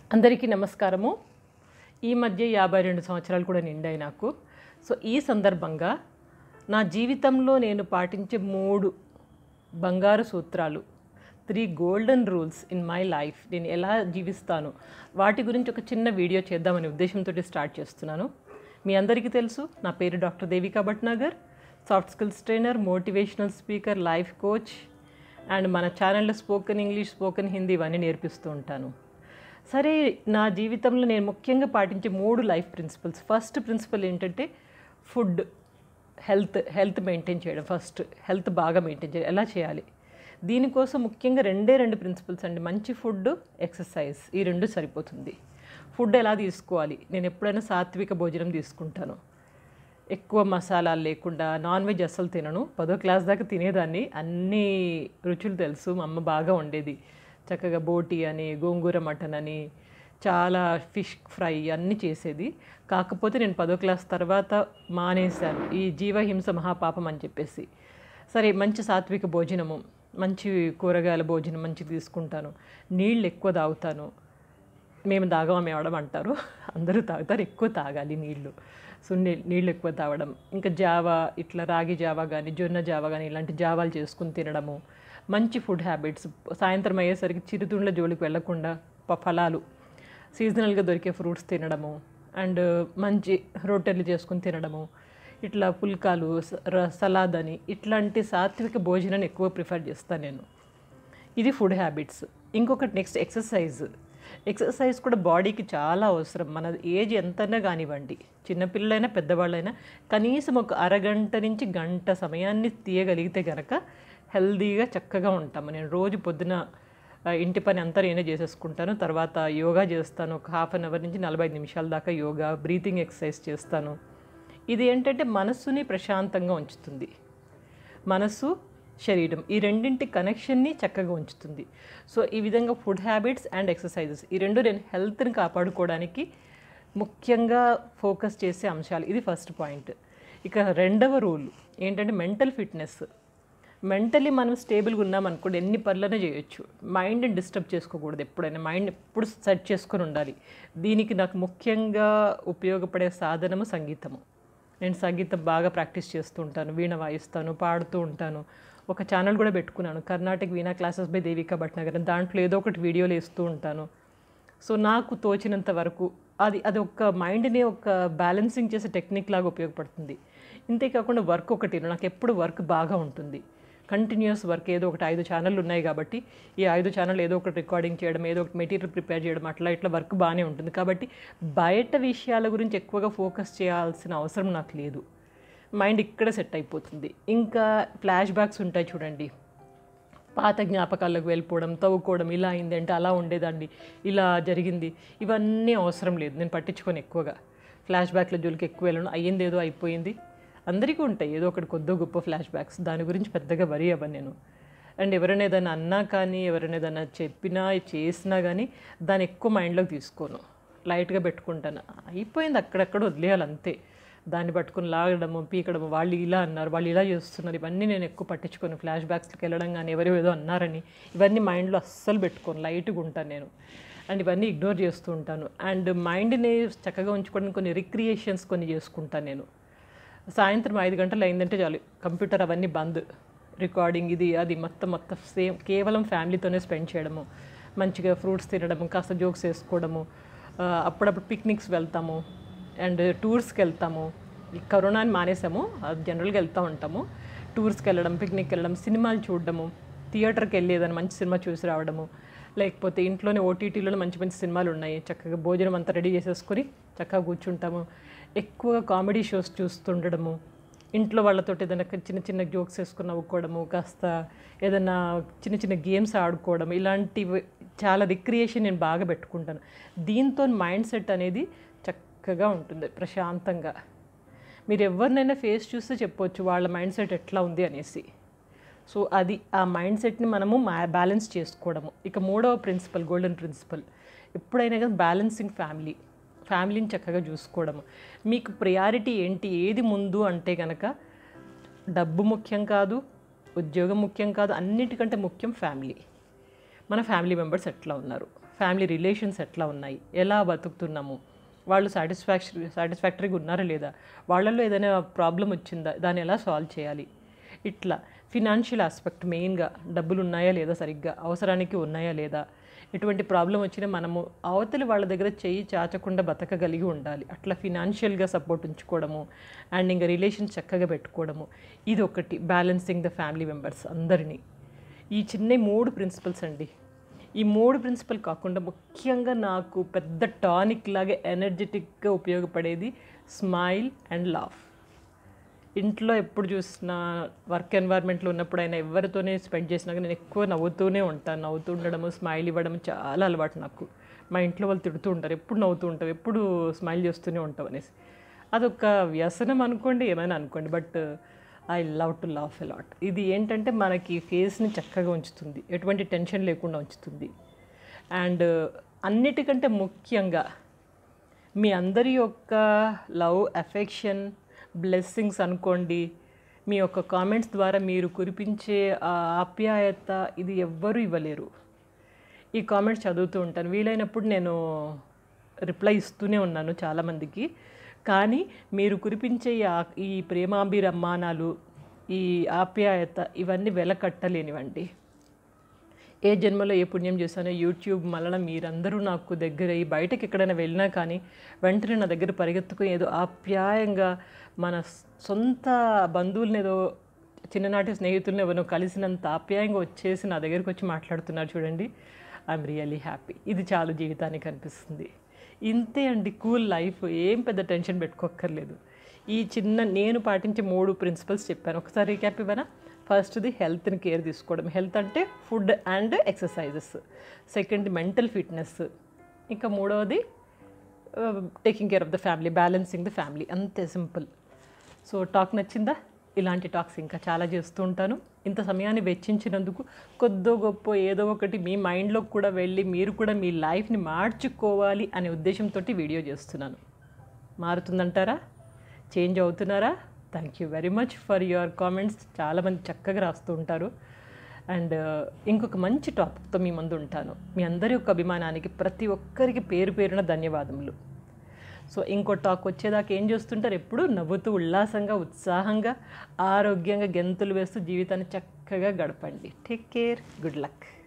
అందరికీ నమస్కారము ఈ మధ్య యాభై రెండు సంవత్సరాలు కూడా నిండాయి నాకు సో ఈ సందర్భంగా నా జీవితంలో నేను పాటించే మూడు బంగారు సూత్రాలు three golden rules in my life నేను ఎలా జీవిస్తాను వాటి గురించి ఒక చిన్న వీడియో చేద్దామనే ఉద్దేశంతో స్టార్ట్ చేస్తున్నాను మీ అందరికీ తెలుసు నా పేరు doctor Devika Bhatnagar soft skills trainer motivational speaker life coach and మన ఛానల్లో స్పోకెన్ ఇంగ్లీష్ స్పోకెన్ హిందీ ఇవన్నీ నేర్పిస్తూ ఉంటాను సరే నా జీవితంలో నేను ముఖ్యంగా పాటించే మూడు లైఫ్ ప్రిన్సిపల్స్ ఫస్ట్ ప్రిన్సిపల్ ఏంటంటే ఫుడ్ హెల్త్ హెల్త్ మెయింటైన్ చేయడం ఫస్ట్ హెల్త్ బాగా మెయింటైన్ చేయడం ఎలా చేయాలి దీనికోసం ముఖ్యంగా రెండే రెండు ప్రిన్సిపల్స్ అండి మంచి ఫుడ్ ఎక్సర్సైజ్ ఈ రెండు సరిపోతుంది ఫుడ్ ఎలా తీసుకోవాలి నేను ఎప్పుడైనా సాత్విక భోజనం తీసుకుంటాను ఎక్కువ మసాలాలు లేకుండా నాన్ వెజ్ అస్సలు తినను పదో క్లాస్ దాకా తినేదాన్ని అన్ని రుచులు తెలుసు మా అమ్మ బాగా వండేది చక్కగా బోటి అని గోంగూర మటన్ అని చాలా ఫిష్ ఫ్రై అన్నీ చేసేది కాకపోతే నేను పదో క్లాస్ తర్వాత మానేశాను ఈ జీవహింస మహాపాపం అని చెప్పేసి సరే మంచి సాత్విక భోజనము మంచి కూరగాయల భోజనం మంచి తీసుకుంటాను నీళ్ళు ఎక్కువ తాగుతాను మేము తాగమా మేవడం అంటారు అందరూ తాగుతారు ఎక్కువ తాగాలి నీళ్ళు సో నీ నీళ్ళు ఎక్కువ తాగడం ఇంకా జావా ఇట్లా రాగి జావా కానీ జొన్న జావా కానీ ఇలాంటి జావాలు చేసుకుని తినడము మంచి ఫుడ్ హ్యాబిట్స్ సాయంత్రం అయ్యేసరికి చిరుతుండ్ల జోలికి వెళ్లకుండా ప- ఫలాలు సీజనల్గా దొరికే ఫ్రూట్స్ తినడము అండ్ మంచి రొట్టెలు చేసుకుని తినడము ఇట్లా పుల్కాలు స- ర- సలాద్ అని ఇట్లాంటి సాత్విక భోజనాన్ని ఎక్కువ ప్రిఫర్ చేస్తాను నేను ఇది ఫుడ్ హ్యాబిట్స్ ఇంకొకటి నెక్స్ట్ ఎక్సర్సైజ్ ఎక్సర్సైజ్ కూడా బాడీకి చాలా అవసరం మన ఏజ్ ఎంతైనా కానివ్వండి చిన్నపిల్లలైనా పెద్దవాళ్ళైనా కనీసం ఒక అరగంట నుంచి గంట సమయాన్ని తీయగలిగితే కనుక హెల్దీగా చక్కగా ఉంటాము నేను రోజు పొద్దున ఆ, ఇంటి పని అంతా నేనే చేసేసుకుంటాను తర్వాత యోగా చేస్తాను ఒక హాఫ్ అన్ అవర్ నుంచి నలభై ఐదు నిమిషాల దాకా యోగా బ్రీతింగ్ ఎక్సర్సైజ్ చేస్తాను ఇది ఏంటంటే మనస్సుని ప్రశాంతంగా ఉంచుతుంది మనసు శరీరం ఈ రెండింటి కనెక్షన్ని చక్కగా ఉంచుతుంది సో ఈ విధంగా ఫుడ్ హ్యాబిట్స్ అండ్ ఎక్సర్సైజెస్ ఈ రెండు నేను హెల్త్ని కాపాడుకోవడానికి ముఖ్యంగా ఫోకస్ చేసే అంశాలు ఇది ఫస్ట్ పాయింట్ ఇక రెండవ రూల్ ఏంటంటే మెంటల్ ఫిట్నెస్ మెంటలీ మనం స్టేబుల్గా ఉన్నాం అనుకోండి ఎన్ని పనులనే చేయొచ్చు మైండ్ని డిస్టర్బ్ చేసుకోకూడదు ఎప్పుడైనా మైండ్ ఎప్పుడు సెట్ చేసుకొని ఉండాలి దీనికి నాకు ముఖ్యంగా ఉపయోగపడే సాధనము సంగీతము నేను సంగీతం బాగా ప్రాక్టీస్ చేస్తూ ఉంటాను వీణ వాయిస్తాను పాడుతూ ఉంటాను ఒక ఛానల్ కూడా పెట్టుకున్నాను కర్ణాటక వీణా క్లాసెస్ బై దేవికా భట్నగర్ దాంట్లో ఏదో ఒకటి వీడియోలు వేస్తూ ఉంటాను సో నాకు తోచినంత వరకు అది అది ఒక మైండ్ని ఒక బ్యాలెన్సింగ్ చేసే టెక్నిక్ లాగా ఉపయోగపడుతుంది ఇంతేకాకుండా వర్క్ ఒకటి నాకు ఎప్పుడు వర్క్ బాగా ఉంటుంది కంటిన్యూస్ వర్క్ ఏదో ఒకటి ఐదు ఛానళ్ళు ఉన్నాయి కాబట్టి ఈ ఐదు ఛానల్ ఏదో ఒకటి రికార్డింగ్ చేయడం ఏదో ఒకటి మెటీరియల్ ప్రిపేర్ చేయడం అట్లా ఇట్లా వర్క్ బాగానే ఉంటుంది కాబట్టి బయట విషయాల గురించి ఎక్కువగా ఫోకస్ చేయాల్సిన అవసరం నాకు లేదు మైండ్ ఇక్కడ సెట్ అయిపోతుంది ఇంకా ఫ్లాష్ బ్యాక్స్ ఉంటాయి చూడండి పాత జ్ఞాపకాలకు వెళ్ళిపోవడం తవ్వుకోవడం ఇలా అయింది అంటే అలా ఉండేదండి ఇలా జరిగింది ఇవన్నీ అవసరం లేదు నేను పట్టించుకొని ఎక్కువగా ఫ్లాష్ బ్యాక్ల జోలికి ఎక్కువ వెళ్ళను అయ్యింది ఏదో అయిపోయింది అందరికీ ఉంటాయి ఏదో ఒకటి కొద్ది గొప్ప ఫ్లాష్ బ్యాక్స్ దాని గురించి పెద్దగా వరి అవ్వను నేను అండ్ ఎవరైనా ఏదైనా అన్నా కానీ ఎవరైనా ఏదైనా చెప్పినా చేసినా కానీ దాన్ని ఎక్కువ మైండ్లోకి తీసుకోను లైట్గా పెట్టుకుంటాను అయిపోయింది అక్కడక్కడ వదిలేయాలి అంతే దాన్ని పట్టుకుని లాగడము పీకడము వాళ్ళు ఇలా అన్నారు వాళ్ళు ఇలా చేస్తున్నారు ఇవన్నీ నేను ఎక్కువ పట్టించుకోను ఫ్లాష్ బ్యాక్స్కి వెళ్ళడం కానీ ఎవరు ఏదో అన్నారని ఇవన్నీ మైండ్లో అస్సలు పెట్టుకోను లైట్గా ఉంటాను నేను అండ్ ఇవన్నీ ఇగ్నోర్ చేస్తూ ఉంటాను అండ్ మైండ్ని చక్కగా ఉంచుకోవడానికి కొన్ని రిక్రియేషన్స్ కొన్ని చేసుకుంటాను నేను సాయంత్రం ఐదు గంటలు అయిందంటే చాలు కంప్యూటర్ అవన్నీ బంద్ రికార్డింగ్ ఇది అది మొత్తం మొత్తం సేమ్ కేవలం ఫ్యామిలీతోనే స్పెండ్ చేయడము మంచిగా ఫ్రూట్స్ తినడము కాస్త జోక్స్ వేసుకోవడము ఆ, అప్పుడప్పుడు పిక్నిక్స్ వెళ్తాము అండ్ టూర్స్కి వెళ్తాము ఈ కరోనాని మానేసాము అది జనరల్గా వెళ్తూ ఉంటాము టూర్స్కి వెళ్ళడం పిక్నిక్కి వెళ్ళడం సినిమాలు చూడడము థియేటర్కి వెళ్ళి ఏదైనా మంచి సినిమా చూసి రావడము లేకపోతే ఇంట్లోనే ఓటీటీలో మంచి మంచి సినిమాలు ఉన్నాయి చక్కగా భోజనం అంతా రెడీ చేసేసుకొని చక్కగా కూర్చుంటాము ఎక్కువగా కామెడీ షోస్ చూస్తుండడము ఇంట్లో వాళ్ళతో ఏదైనా చిన్న చిన్న జోక్స్ వేసుకుని నవ్వుకోవడము కాస్త ఏదైనా చిన్న చిన్న గేమ్స్ ఆడుకోవడం ఇలాంటివి చాలా రిక్రియేషన్ నేను బాగా పెట్టుకుంటాను దీంతో మైండ్ సెట్ అనేది చక్కగా ఉంటుంది ప్రశాంతంగా మీరు ఎవరినైనా ఫేస్ చూస్తే చెప్పొచ్చు వాళ్ళ మైండ్ సెట్ ఎట్లా ఉంది అనేసి సో అది ఆ మైండ్ సెట్ని మనము బ్యాలెన్స్ చేసుకోవడము ఇక మూడవ ప్రిన్సిపల్ గోల్డెన్ ప్రిన్సిపల్ ఎప్పుడైనా కానీ బ్యాలెన్సింగ్ ఫ్యామిలీ ఫ్యామిలీని చక్కగా చూసుకోవడము మీకు ప్రయారిటీ ఏంటి ఏది ముందు అంటే కనుక డబ్బు ముఖ్యం కాదు ఉద్యోగం ముఖ్యం కాదు అన్నిటికంటే ముఖ్యం ఫ్యామిలీ మన ఫ్యామిలీ మెంబర్స్ ఎట్లా ఉన్నారు ఫ్యామిలీ రిలేషన్స్ ఎట్లా ఉన్నాయి ఎలా బతుకుతున్నాము వాళ్ళు సాటిస్ఫాక్షన్ సాటిస్ఫాక్టరీగా ఉన్నారా లేదా వాళ్ళల్లో ఏదైనా ప్రాబ్లం వచ్చిందా దాన్ని ఎలా సాల్వ్ చేయాలి ఇట్లా ఫినాన్షియల్ ఆస్పెక్ట్ మెయిన్గా డబ్బులు ఉన్నాయా లేదా సరిగ్గా అవసరానికి ఉన్నాయా లేదా ఎటువంటి ప్రాబ్లం వచ్చినా మనము అవతలి వాళ్ళ దగ్గర చెయ్యి చాచకుండా బతకగలిగి ఉండాలి అట్లా ఫినాన్షియల్గా సపోర్ట్ ఉంచుకోవడము అండ్ ఇంకా రిలేషన్ చక్కగా పెట్టుకోవడము ఇది ఒకటి బ్యాలెన్సింగ్ ద ఫ్యామిలీ మెంబర్స్ అందరినీ ఈ చిన్న మూడు ప్రిన్సిపల్స్ అండి ఈ మూడు ప్రిన్సిపల్ కాకుండా ముఖ్యంగా నాకు పెద్ద టానిక్ లాగా ఎనర్జెటిక్గా ఉపయోగపడేది స్మైల్ అండ్ లాఫ్ ఇంట్లో ఎప్పుడు చూసినా వర్క్ ఎన్వైర్న్మెంట్లో ఉన్నప్పుడు అయినా ఎవరితోనే స్పెండ్ చేసినా కానీ నేను ఎక్కువ నవ్వుతూనే ఉంటాను నవ్వుతూ ఉండడము స్మైల్ ఇవ్వడం చాలా అలవాటు నాకు మా ఇంట్లో వాళ్ళు తిడుతూ ఉంటారు ఎప్పుడు నవ్వుతూ ఉంటావు ఎప్పుడు స్మైల్ చేస్తూనే ఉంటావు అనేసి అదొక వ్యసనం అనుకోండి ఏమైనా అనుకోండి but I love to laugh a lot ఇది ఏంటంటే మనకి ఫేస్ని చక్కగా ఉంచుతుంది ఎటువంటి టెన్షన్ లేకుండా ఉంచుతుంది అండ్ అన్నిటికంటే ముఖ్యంగా మీ అందరి యొక్క లవ్ అఫెక్షన్ బ్లెస్సింగ్స్ అనుకోండి మీ యొక్క కామెంట్స్ ద్వారా మీరు కురిపించే ఆ ఆప్యాయత ఇది ఎవ్వరూ ఇవ్వలేరు ఈ కామెంట్స్ చదువుతూ ఉంటాను వీలైనప్పుడు నేను రిప్లై ఇస్తూనే ఉన్నాను చాలామందికి కానీ మీరు కురిపించే ఈ ఆ- ఈ ప్రేమాభిరమ్మానాలు ఈ ఆప్యాయత ఇవన్నీ వెలకట్టలేనివండి ఏ జన్మలో ఏ పుణ్యం చేశానో యూట్యూబ్ మళ్ళీ మీరందరూ నాకు దగ్గర ఈ బయటకి ఎక్కడైనా వెళ్ళినా కానీ వెంటనే నా దగ్గర పరిగెత్తుకుని ఏదో ఆప్యాయంగా మన సొంత బంధువుల్ని ఏదో చిన్ననాటి స్నేహితుల్ని ఎవరినో కలిసినంత ఆప్యాయంగా వచ్చేసి నా దగ్గరికి వచ్చి మాట్లాడుతున్నారు చూడండి ఐఎమ్ రియలీ హ్యాపీ ఇది చాలు జీవితానికి అనిపిస్తుంది ఇంతే అండి కూల్ లైఫ్ ఏం పెద్ద టెన్షన్ పెట్టుకోక్కర్లేదు ఈ చిన్న నేను పాటించే మూడు ప్రిన్సిపల్స్ చెప్పాను ఒకసారి రీక్యాప్ ఇవ్వనా ఫస్ట్ది హెల్త్ని కేర్ తీసుకోవడం హెల్త్ అంటే food and exercises second mental fitness ఇంకా మూడవది taking care of the family balancing the family అంతే సింపుల్ సో టాక్ నచ్చిందా ఇలాంటి టాక్స్ ఇంకా చాలా చేస్తూ ఉంటాను ఇంత సమయాన్ని వెచ్చించినందుకు కొద్దో గొప్ప ఏదో ఒకటి మీ మైండ్లోకి కూడా వెళ్ళి మీరు కూడా మీ లైఫ్ని మార్చుకోవాలి అనే ఉద్దేశంతో వీడియో చేస్తున్నాను మారుతుందంటారా చేంజ్ అవుతున్నారా thank you very much for your comments చాలామంది చక్కగా రాస్తూ ఉంటారు అండ్ ఇంకొక మంచి టాపిక్తో మీ ముందు ఉంటాను మీ అందరి యొక్క అభిమానానికి ప్రతి ఒక్కరికి పేరు పేరున ధన్యవాదములు సో ఇంకో టాక్ వచ్చేదాకా ఏం చేస్తుంటారు ఎప్పుడు నవ్వుతూ ఉల్లాసంగా ఉత్సాహంగా ఆరోగ్యంగా గెంతులు వేస్తూ జీవితాన్ని చక్కగా గడపండి టేక్ కేర్ గుడ్ లక్